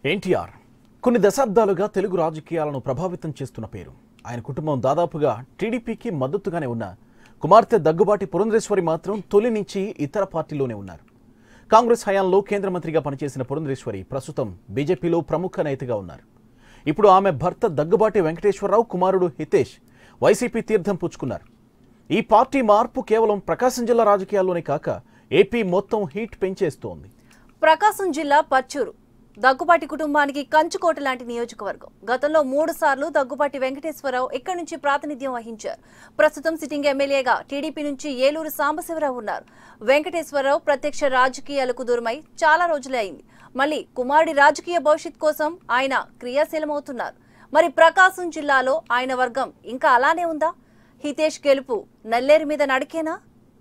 ఎన్టీఆర్ కొన్ని దశాబ్దాలుగా తెలుగు రాజకీయాలను ప్రభావితం చేస్తున్న పేరు ఆయన కుటుంబం దాదాపుగా టీడీపీకి మద్దతుగానే ఉన్న కుమార్తె దగ్గుబాటి పురంధరేశ్వరి మాత్రం తొలి నుంచి ఇతర పార్టీలోనే ఉన్నారు కాంగ్రెస్ హయాంలో కేంద్ర మంత్రిగా పనిచేసిన పురంధరేశ్వరి ప్రస్తుతం బీజేపీలో ప్రముఖ నేతగా ఉన్నారు ఇప్పుడు ఆమె భర్త దగ్గుబాటి వెంకటేశ్వరరావు కుమారుడు హితేష్ వైసీపీ తీర్థం పుచ్చుకున్నారు ఈ పార్టీ మార్పు కేవలం ప్రకాశం జిల్లా రాజకీయాల్లోనే కాక ఏపీ మొత్తం హీట్ పెంచేస్తోంది ప్రకాశం జిల్లా పచ్చూరు దగ్గుపాటి కుటుంబానికి కంచుకోట లాంటి నియోజకవర్గం గతంలో మూడు సార్లు దగ్గుపాటి వెంకటేశ్వరరావు ఇక్కడి నుంచి ప్రాతినిధ్యం వహించారు ప్రస్తుతం సిట్టింగ్ ఎమ్మెల్యేగా టీడీపీ నుంచి ఏలూరు సాంబశివరావు ఉన్నారు వెంకటేశ్వరరావు ప్రత్యక్ష రాజకీయాలకు దూరమై చాలా రోజులే అయింది మళ్ళీ కుమారుడి రాజకీయ భవిష్యత్ కోసం ఆయన క్రియాశీలమవుతున్నారు మరి ప్రకాశం జిల్లాలో ఆయన వర్గం ఇంకా అలానే ఉందా హితేష్ గెలుపు నల్లేరు మీద నడికేనా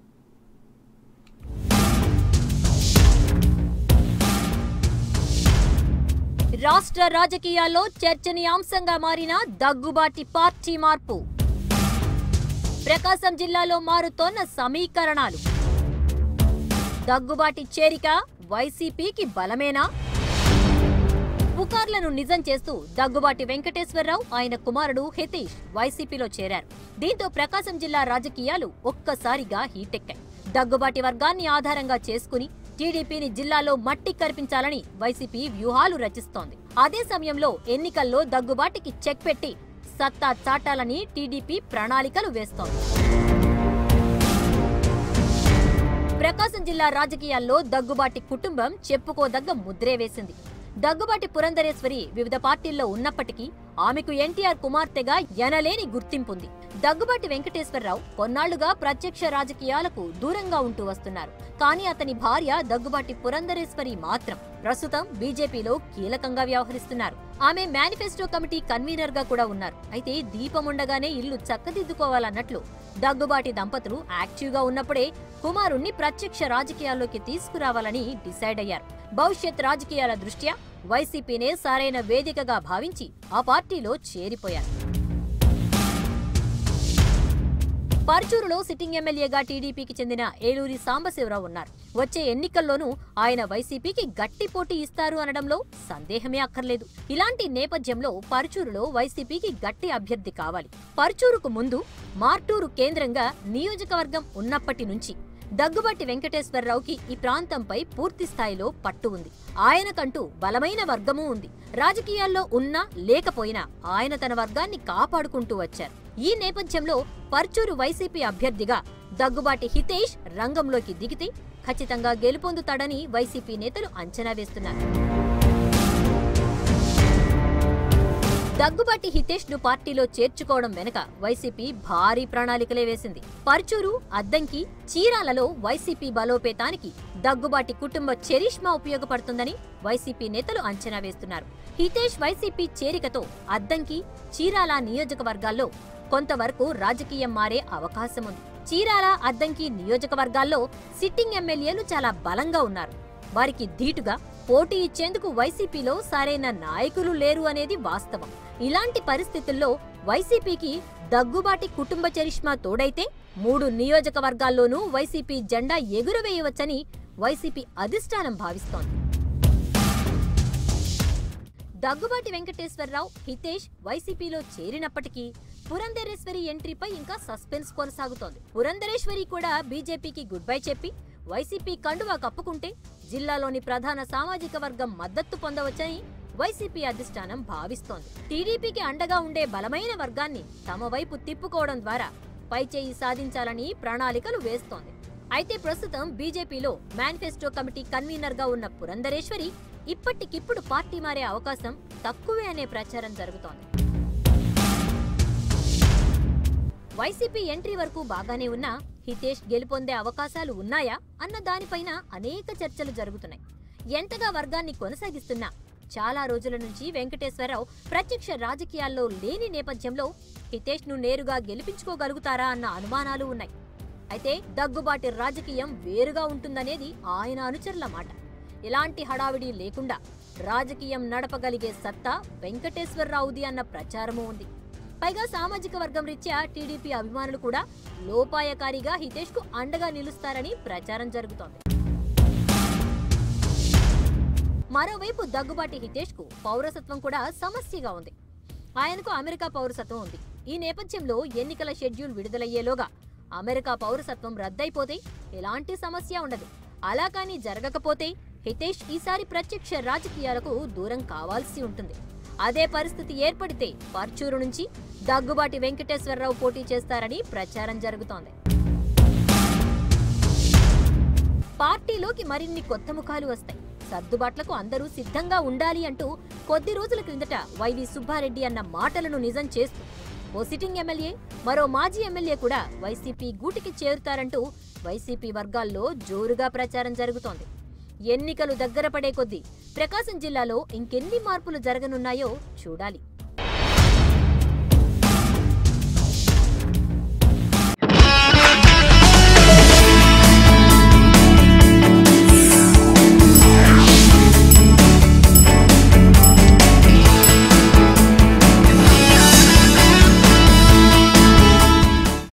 రాష్ట్ర రాజకీయాల్లో చర్చనీయాంశంగా మారిన దగ్గుబాటి పార్టీ మార్పు ప్రకాశం జిల్లాలో మారుతోన్న సమీకరణాలు దగ్గుబాటి చేరిక వైసీపీకి బలమేనా పుకార్లను నిజం చేస్తూ దగ్గుబాటి వెంకటేశ్వరరావు ఆయన కుమారుడు హితేష్ వైసీపీలో చేరారు దీంతో ప్రకాశం జిల్లా రాజకీయాలు ఒక్కసారిగా హీటెక్కాయి దగ్గుబాటి వర్గాన్ని ఆధారంగా చేసుకుని టీడీపీని జిల్లాలో మట్టి కరిపించాలని వైసీపీ వ్యూహాలు రచిస్తోంది అదే సమయంలో ఎన్నికల్లో దగ్గుబాటికి చెక్ పెట్టి సత్తా చాటాలని టీడీపీ ప్రణాళికలు వేస్తోంది ప్రకాశం జిల్లా రాజకీయాల్లో దగ్గుబాటి కుటుంబం చెప్పుకోదగ్గ ముద్రే వేసింది దగ్గుబాటి పురంధరేశ్వరి వివిధ పార్టీల్లో ఉన్నప్పటికీ ఆమెకు ఎన్టీఆర్ కుమార్తెగా ఎనలేని గుర్తింపుంది దగ్గుబాటి వెంకటేశ్వరరావు కొన్నాళ్లుగా ప్రత్యక్ష రాజకీయాలకు దూరంగా ఉంటూ వస్తున్నారు కానీ అతని భార్య దగ్గుబాటి పురంధరేశ్వరి మాత్రం ప్రస్తుతం బీజేపీలో కీలకంగా వ్యవహరిస్తున్నారు ఆమె మేనిఫెస్టో కమిటీ కన్వీనర్ గా కూడా ఉన్నారు అయితే దీపం ఉండగానే ఇల్లు చక్కదిద్దుకోవాలన్నట్లు దగ్గుబాటి దంపతులు యాక్టివ్ గా ఉన్నప్పుడే కుమారుణ్ణి ప్రత్యక్ష రాజకీయాల్లోకి తీసుకురావాలని డిసైడ్ అయ్యారు భవిష్యత్ రాజకీయాల దృష్ట్యా వైసీపీనే సరైన వేదికగా భావించి ఆ పార్టీలో చేరిపోయారు పర్చూరులో సిట్టింగ్ ఎమ్మెల్యేగా టీడీపీకి చెందిన ఏలూరి సాంబశివరావు ఉన్నారు వచ్చే ఎన్నికల్లోనూ ఆయన వైసీపీకి గట్టి పోటీ ఇస్తారు అనడంలో సందేహమే అక్కర్లేదు ఇలాంటి నేపథ్యంలో పర్చూరులో వైసీపీకి గట్టి అభ్యర్థి కావాలి పర్చూరుకు ముందు మార్టూరు కేంద్రంగా నియోజకవర్గం ఉన్నప్పటి నుంచి దగ్గుబాటి వెంకటేశ్వరరావుకి ఈ ప్రాంతంపై పూర్తి స్థాయిలో పట్టు ఉంది ఆయనకంటూ బలమైన వర్గమూ ఉంది రాజకీయాల్లో ఉన్నా లేకపోయినా ఆయన తన వర్గాన్ని కాపాడుకుంటూ వచ్చారు ఈ నేపథ్యంలో పర్చూరు వైసీపీ అభ్యర్థిగా దగ్గుబాటి హితేష్ రంగంలోకి దిగితే ఖచ్చితంగా గెలుపొందుతాడని వైసీపీ నేతలు అంచనా వేస్తున్నారు దగ్గుబాటి హితేష్ ను పార్టీలో చేర్చుకోవడం వెనుక వైసీపీ భారీ ప్రణాళికలే వేసింది పర్చూరు అద్దంకి చీరాలలో వైసీపీ బలోపేతానికి దగ్గుబాటి కుటుంబ చరిష్మా ఉపయోగపడుతుందని వైసీపీ నేతలు అంచనా వేస్తున్నారు హితేష్ వైసీపీ చేరికతో అద్దంకి చీరాల నియోజకవర్గాల్లో కొంతవరకు రాజకీయం మారే అవకాశం ఉంది చీరాల అద్దంకి నియోజకవర్గాల్లో సిట్టింగ్ ఎమ్మెల్యేలు చాలా బలంగా ఉన్నారు వారికి ధీటుగా పోటీ ఇచ్చేందుకు వైసీపీలో సరైన నాయకులు లేరు అనేది వాస్తవం ఇలాంటి పరిస్థితుల్లో వైసీపీకి దగ్గుబాటి కుటుంబ చరిష్మా తోడైతే మూడు నియోజకవర్గాల్లోనూ వైసీపీ జెండా ఎగురవేయవచ్చని వైసీపీ అధిష్టానం భావిస్తోంది దగ్గుబాటి వెంకటేశ్వరరావు హితేష్ వైసీపీలో చేరినప్పటికీ పురంధరేశ్వరి ఎంట్రీపై ఇంకా సస్పెన్స్ కొనసాగుతోంది పురంధరేశ్వరి కూడా బీజేపీకి గుడ్ బై చెప్పి వైసీపీ కండువా కప్పుకుంటే జిల్లాలోని ప్రధాన సామాజిక వర్గం మద్దతు పొందవచ్చని వైసీపీ అధిష్టానం భావిస్తోంది టీడీపీకి అండగా ఉండే బలమైన వర్గాన్ని తమ వైపు తిప్పుకోవడం ద్వారా పైచేయి సాధించాలని ప్రణాళికలు వేస్తోంది అయితే ప్రస్తుతం బీజేపీలో మేనిఫెస్టో కమిటీ కన్వీనర్ గా ఉన్న పురంధరేశ్వరి ఇప్పటికిప్పుడు పార్టీ మారే అవకాశం తక్కువే అనే ప్రచారం జరుగుతోంది వైసీపీ ఎంట్రీ వరకు బాగానే ఉన్నా హితేష్ గెలుపొందే అవకాశాలు ఉన్నాయా అన్న దానిపైన అనేక చర్చలు జరుగుతున్నాయి ఎంతగా వర్గాన్ని కొనసాగిస్తున్నా చాలా రోజుల నుంచి వెంకటేశ్వరరావు ప్రత్యక్ష రాజకీయాల్లో లేని నేపథ్యంలో హితేష్ ను నేరుగా గెలిపించుకోగలుగుతారా అన్న అనుమానాలు ఉన్నాయి అయితే దగ్గుబాటి రాజకీయం వేరుగా ఉంటుందనేది ఆయన అనుచరుల మాట ఎలాంటి హడావిడి లేకుండా రాజకీయం నడపగలిగే సత్తా వెంకటేశ్వరరావుది అన్న ప్రచారమూ ఉంది పైగా సామాజిక వర్గం రీత్యా టీడీపీ అభిమానులు కూడా లోపాయకారిగా హితేష్ కు అండగా నిలుస్తారని ప్రచారం జరుగుతోంది మరోవైపు దగ్గుబాటి హితేష్ కు పౌరసత్వం కూడా సమస్యగా ఉంది ఆయనకు అమెరికా పౌరసత్వం ఉంది ఈ నేపథ్యంలో ఎన్నికల షెడ్యూల్ విడుదలయ్యేలోగా అమెరికా పౌరసత్వం రద్దయిపోతే ఎలాంటి సమస్య ఉండదు అలా కానీ జరగకపోతే హితేష్ ఈసారి ప్రత్యక్ష రాజకీయాలకు దూరం కావాల్సి ఉంటుంది అదే పరిస్థితి ఏర్పడితే పర్చూరు నుంచి దగ్గుబాటి వెంకటేశ్వరరావు పోటీ చేస్తారని ప్రచారం జరుగుతోంది పార్టీలోకి మరిన్ని కొత్త ముఖాలు వస్తాయి సర్దుబాట్లకు అందరూ సిద్ధంగా ఉండాలి అంటూ కొద్ది రోజుల క్రిందట వైవి సుబ్బారెడ్డి అన్న మాటలను నిజం చేస్తూ ఓ సిట్టింగ్ ఎమ్మెల్యే మరో మాజీ ఎమ్మెల్యే కూడా వైసీపీ గూటికి చేరుతారంటూ వైసీపీ వర్గాల్లో జోరుగా ప్రచారం జరుగుతోంది ఎన్నికలు దగ్గర పడే కొద్దీ ప్రకాశం జిల్లాలో ఇంకెన్ని మార్పులు జరగనున్నాయో చూడాలి